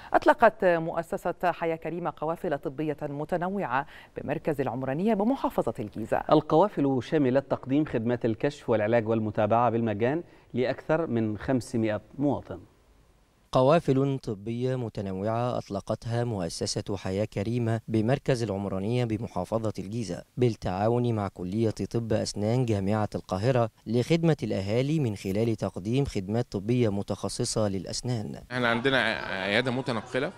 أطلقت مؤسسة حياة كريمة قوافل طبية متنوعة بمركز العمرانية بمحافظة الجيزة القوافل شملت تقديم خدمات الكشف والعلاج والمتابعة بالمجان لأكثر من 500 مواطن قوافل طبية متنوعة أطلقتها مؤسسة حياة كريمة بمركز العمرانية بمحافظة الجيزة بالتعاون مع كلية طب أسنان جامعة القاهرة لخدمة الأهالي من خلال تقديم خدمات طبية متخصصة للأسنان احنا عندنا عيادة متنقلة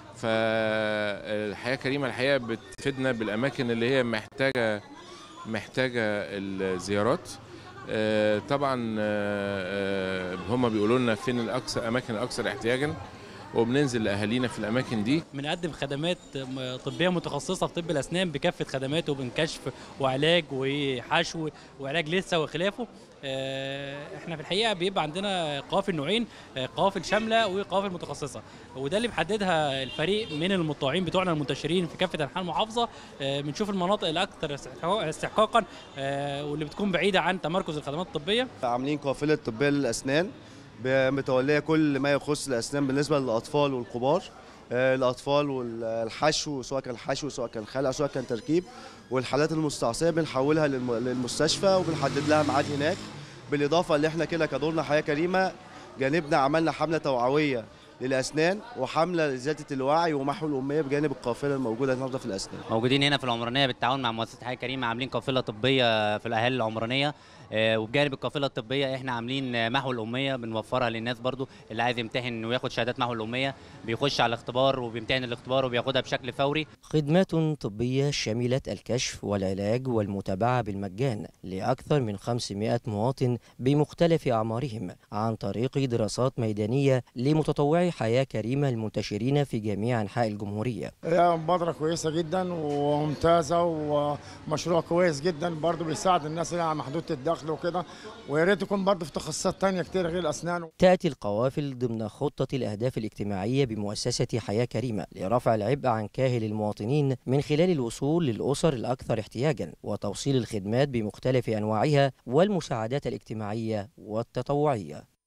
فالحياة كريمة الحقيقة بتفيدنا بالأماكن اللي هي محتاجة محتاجة الزيارات آه، طبعا آه، آه، هم بيقولوا لنا فين الاكثر اماكن الاكثر احتياجا وبننزل لاهالينا في الاماكن دي بنقدم خدمات م- طبيه متخصصه في طب الاسنان بكافه خدماته من كشف وعلاج وحشو وعلاج لثه وخلافه آه، احنا في الحقيقه بيبقى عندنا قوافل نوعين آه، قوافل شامله وقوافل متخصصه وده اللي بيحددها الفريق من المتطوعين بتوعنا المنتشرين في كافه انحاء المحافظه آه، بنشوف المناطق الاكثر استحقاق- استحقاقا آه، واللي بتكون بعيده عن تمركز الخدمات الطبيه عاملين قافلة طبية للأسنان ب- متولية كل ما يخص الأسنان بالنسبة للأطفال والكبار آه، الأطفال والحشو سواء كان حشو سواء كان خلع سواء كان تركيب والحالات المستعصية بنحولها للم- للمستشفى وبنحدد لها ميعاد هناك بالإضافة اللي احنا كده كدورنا حياة كريمة جانبنا عملنا حملة توعوية للأسنان وحملة لزيادة الوعي ومحو الأمية بجانب القافلة الموجودة النهاردة في الأسنان موجودين هنا في العمرانيه بالتعاون مع مؤسسه حياه كريمه عاملين قافله طبيه في الاهالي العمرانيه آه، وبجانب القافله الطبيه احنا عاملين آه، محو الاميه بنوفرها للناس برضو اللي عايز يمتحن وياخد شهادات محو الاميه بيخش على الاختبار وبيمتحن الاختبار وبياخدها بشكل فوري خدمات طبية شملت الكشف والعلاج والمتابعة بالمجان لأكثر من 500 مواطن بمختلف أعمارهم عن طريق دراسات ميدانية لمتطوعي حياة كريمة المنتشرين في جميع أنحاء الجمهورية هي مبادرة كويسة جدا وممتازة ومشروع كويس جدا برضه بيساعد الناس اللي على محدودة الدخل وكده ويا ريت يكون برضه في تخصصات تانية كتير غير الأسنان تأتي القوافل ضمن خطة الأهداف الاجتماعية بمؤسسة حياة كريمة لرفع العبء عن كاهل المواطنين من خلال الوصول للأسر الأكثر احتياجا وتوصيل الخدمات بمختلف أنواعها والمساعدات الاجتماعية والتطوعية